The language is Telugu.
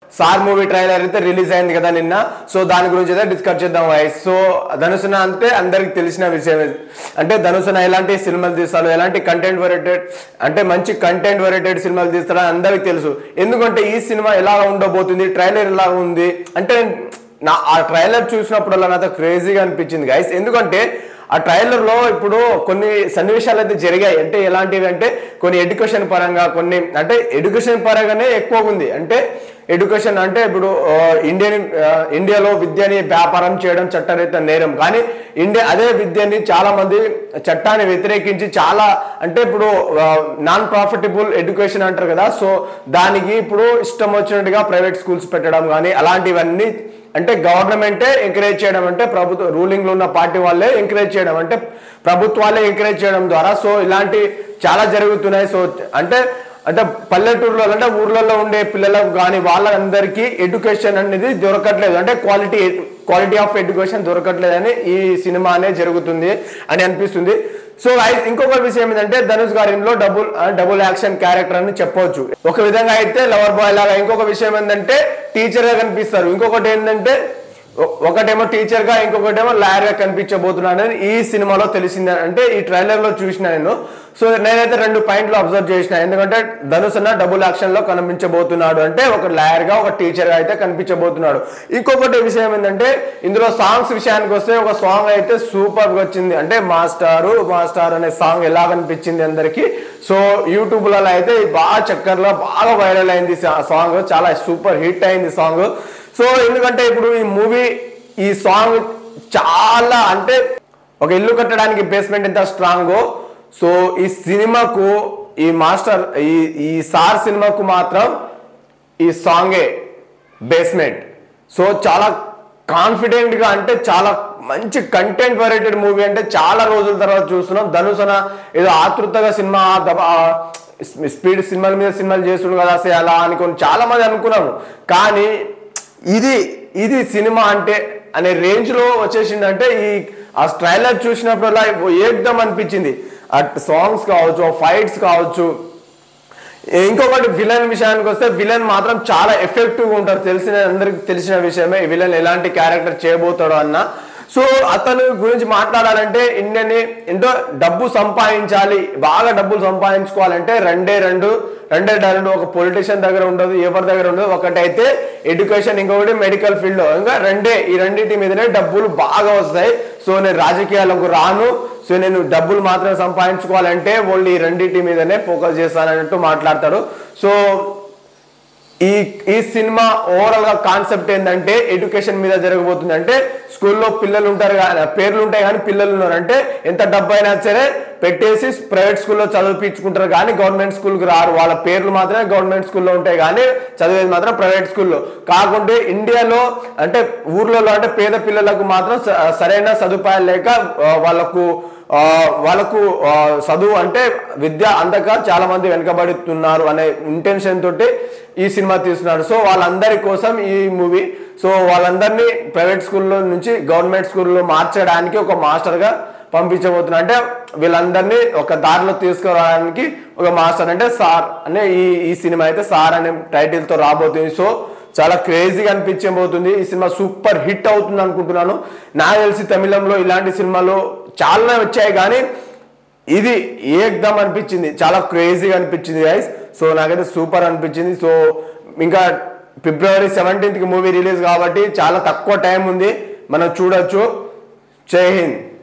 సార్ మూవీ ట్రైలర్ అయితే రిలీజ్ అయింది కదా నిన్న సో దాని గురించి అయితే డిస్కస్ చేద్దాం వైస్ సో ధనుసున అంటే అందరికి తెలిసిన విషయం అంటే ధనుసున ఎలాంటి సినిమాలు తీస్తాడు ఎలాంటి కంటెంట్ ఓరియంటెడ్ అంటే మంచి కంటెంట్ ఓరియంటెడ్ సినిమాలు తీస్తాడని అందరికి తెలుసు ఎందుకంటే ఈ సినిమా ఎలా ఉండబోతుంది ట్రైలర్ ఎలా ఉంది అంటే నా ఆ ట్రైలర్ చూసినప్పుడల్లా నాతో క్రేజీగా అనిపించింది గైస్ ఎందుకంటే ఆ ట్రైలర్ లో ఇప్పుడు కొన్ని సన్నివేశాలు అయితే జరిగాయి అంటే ఎలాంటివి అంటే కొన్ని ఎడ్యుకేషన్ పరంగా కొన్ని అంటే ఎడ్యుకేషన్ పరంగానే ఎక్కువ ఉంది అంటే ఎడ్యుకేషన్ అంటే ఇప్పుడు ఆ, ఇండియన్ ఆ, ఇండియాలో విద్యని వ్యాపారం చేయడం చట్టరీత నేరం కానీ ఇండియా అదే విద్యని చాలా మంది చట్టాన్ని వ్యతిరేకించి చాలా అంటే ఇప్పుడు నాన్ ప్రాఫిటబుల్ ఎడ్యుకేషన్ అంటారు కదా సో దానికి ఇప్పుడు ఇష్టం వచ్చినట్టుగా ప్రైవేట్ స్కూల్స్ పెట్టడం కానీ అలాంటివన్నీ అంటే గవర్నమెంటే ఎంకరేజ్ చేయడం అంటే ప్రభుత్వ రూలింగ్ లో ఉన్న పార్టీ వాళ్ళే ఎంకరేజ్ చేయడం అంటే ప్రభుత్వాలే ఎంకరేజ్ చేయడం ద్వారా సో ఇలాంటి చాలా జరుగుతున్నాయి సో అంటే అంటే పల్లెటూరులో అంటే ఊర్లలో ఉండే పిల్లలకు కానీ వాళ్ళందరికీ ఎడ్యుకేషన్ అనేది దొరకట్లేదు అంటే క్వాలిటీ క్వాలిటీ ఆఫ్ ఎడ్యుకేషన్ దొరకట్లేదని ఈ సినిమా అనే జరుగుతుంది అని అనిపిస్తుంది సో ఐ- ఇంకొక విషయం ఏంటంటే ధనుష్ గారి ఇంట్లో డబుల్ డబుల్ యాక్షన్ క్యారెక్టర్ అని చెప్పవచ్చు ఒక విధంగా అయితే లవర్ బాయ్ లాగా ఇంకొక విషయం ఏంటంటే టీచర్ గా కనిపిస్తారు ఇంకొకటి ఏంటంటే ఒ- ఒకటేమో టీచర్ గా ఇంకొకటేమో లాయర్ గా కనిపించబోతున్నాడు అని ఈ సినిమాలో తెలిసింది అంటే ఈ ట్రైలర్ లో చూసిన నేను సో నేనైతే రెండు పాయింట్లు అబ్జర్వ్ చేసిన ఎందుకంటే ధనుష్ అన్న డబుల్ యాక్షన్ లో కనిపించబోతున్నాడు అంటే ఒక లాయర్ గా ఒక టీచర్ గా అయితే కనిపించబోతున్నాడు ఇంకొకటి విషయం ఏంటంటే ఇందులో సాంగ్స్ విషయానికి వస్తే ఒక సాంగ్ అయితే సూపర్ గా వచ్చింది అంటే మాస్టారు మాస్టార్ అనే సాంగ్ ఎలా కనిపించింది అందరికి సో యూట్యూబ్ లలో అయితే బాగా చక్కర్లో బాగా వైరల్ అయింది ఆ సాంగ్ చాలా సూపర్ హిట్ అయింది సాంగ్ సో ఎందుకంటే ఇప్పుడు ఈ మూవీ ఈ సాంగ్ చాలా అంటే ఒక ఇల్లు కట్టడానికి బేస్మెంట్ ఎంత స్ట్రాంగో సో ఈ సినిమాకు ఈ మాస్టర్ ఈ ఈ సార్ సినిమాకు మాత్రం ఈ సాంగే బేస్మెంట్ సో చాలా కాన్ఫిడెంట్ గా అంటే చాలా మంచి కంటెంట్ ఓరియంటెడ్ మూవీ అంటే చాలా రోజుల తర్వాత చూస్తున్నాం ధనుసన ఏదో ఆతృతగా సినిమా దబ- ఆ స్పీడ్ సినిమాల మీద సినిమాలు చేస్తుండు కదా అసలు అలా అనుకుని చాలా మంది అనుకున్నాము కానీ ఇది ఇది సినిమా అంటే అనే రేంజ్ లో వచ్చేసిందంటే ఈ ఆ ట్రైలర్ చూసినప్పుడల్లా ఏకదం అనిపించింది ఆ సాంగ్స్ కావచ్చు ఆ ఫైట్స్ కావచ్చు ఇంకొకటి విలన్ విషయానికి వస్తే విలన్ మాత్రం చాలా ఎఫెక్టివ్ ఉంటారు తెలిసిన అందరికి తెలిసిన విషయమే ఈ విలన్ ఎలాంటి క్యారెక్టర్ చేయబోతాడో అన్న సో అతను గురించి మాట్లాడాలంటే ఇండియన్ని ఎంతో డబ్బు సంపాదించాలి బాగా డబ్బులు సంపాదించుకోవాలంటే రెండే రెండు రెండే రెండు ఒక పొలిటీషియన్ దగ్గర ఉండదు ఎవరి దగ్గర ఉండదు ఒకటైతే ఎడ్యుకేషన్ ఇంకొకటి మెడికల్ ఫీల్డ్ ఇంకా రెండే ఈ రెండింటి మీదనే డబ్బులు బాగా వస్తాయి సో నేను రాజకీయాలకు రాను సో నేను డబ్బులు మాత్రమే సంపాదించుకోవాలంటే ఓన్లీ ఈ రెండింటి మీదనే ఫోకస్ చేస్తానన్నట్టు మాట్లాడతాడు సో ఈ ఈ సినిమా ఓవరాల్ గా కాన్సెప్ట్ ఏంటంటే ఎడ్యుకేషన్ మీద జరగబోతుంది అంటే స్కూల్లో పిల్లలు ఉంటారు కానీ పేర్లు ఉంటాయి కానీ పిల్లలు ఉన్నారు అంటే ఎంత డబ్బు అయినా సరే పెట్టేసి ప్రైవేట్ స్కూల్లో చదివిపించుకుంటారు కానీ గవర్నమెంట్ స్కూల్కి రారు వాళ్ళ పేర్లు మాత్రమే గవర్నమెంట్ స్కూల్లో ఉంటాయి కానీ చదివేది మాత్రం ప్రైవేట్ స్కూల్లో కాకుంటే ఇండియాలో అంటే ఊర్లలో అంటే పేద పిల్లలకు మాత్రం స- సరైన సదుపాయాలు లేక ఆ, వాళ్ళకు ఆ, వాళ్ళకు ఆ, చదువు అంటే విద్య అందక చాలా మంది వెనకబడుతున్నారు అనే ఇంటెన్షన్ తోటి ఈ సినిమా తీస్తున్నాడు సో వాళ్ళందరి కోసం ఈ మూవీ సో వాళ్ళందరినీ ప్రైవేట్ స్కూల్లో నుంచి గవర్నమెంట్ స్కూల్లో మార్చడానికి ఒక మాస్టర్గా పంపించబోతున్నా అంటే వీళ్ళందరినీ ఒక దారిలో తీసుకురావడానికి ఒక మాస్టర్ అంటే సార్ అనే ఈ ఈ సినిమా అయితే సార్ అనే టైటిల్ తో రాబోతుంది సో చాలా క్రేజీగా అనిపించబోతుంది ఈ సినిమా సూపర్ హిట్ అవుతుంది అనుకుంటున్నాను నాకు తెలిసి తమిళంలో ఇలాంటి సినిమాలు చాలా వచ్చాయి కానీ ఇది ఏకదమ్ అనిపించింది చాలా క్రేజీగా అనిపించింది గైస్ సో నాకైతే సూపర్ అనిపించింది సో ఇంకా ఫిబ్రవరి సెవెంటీన్త్ కి మూవీ రిలీజ్ కాబట్టి చాలా తక్కువ టైం ఉంది మనం చూడొచ్చు జై హింద్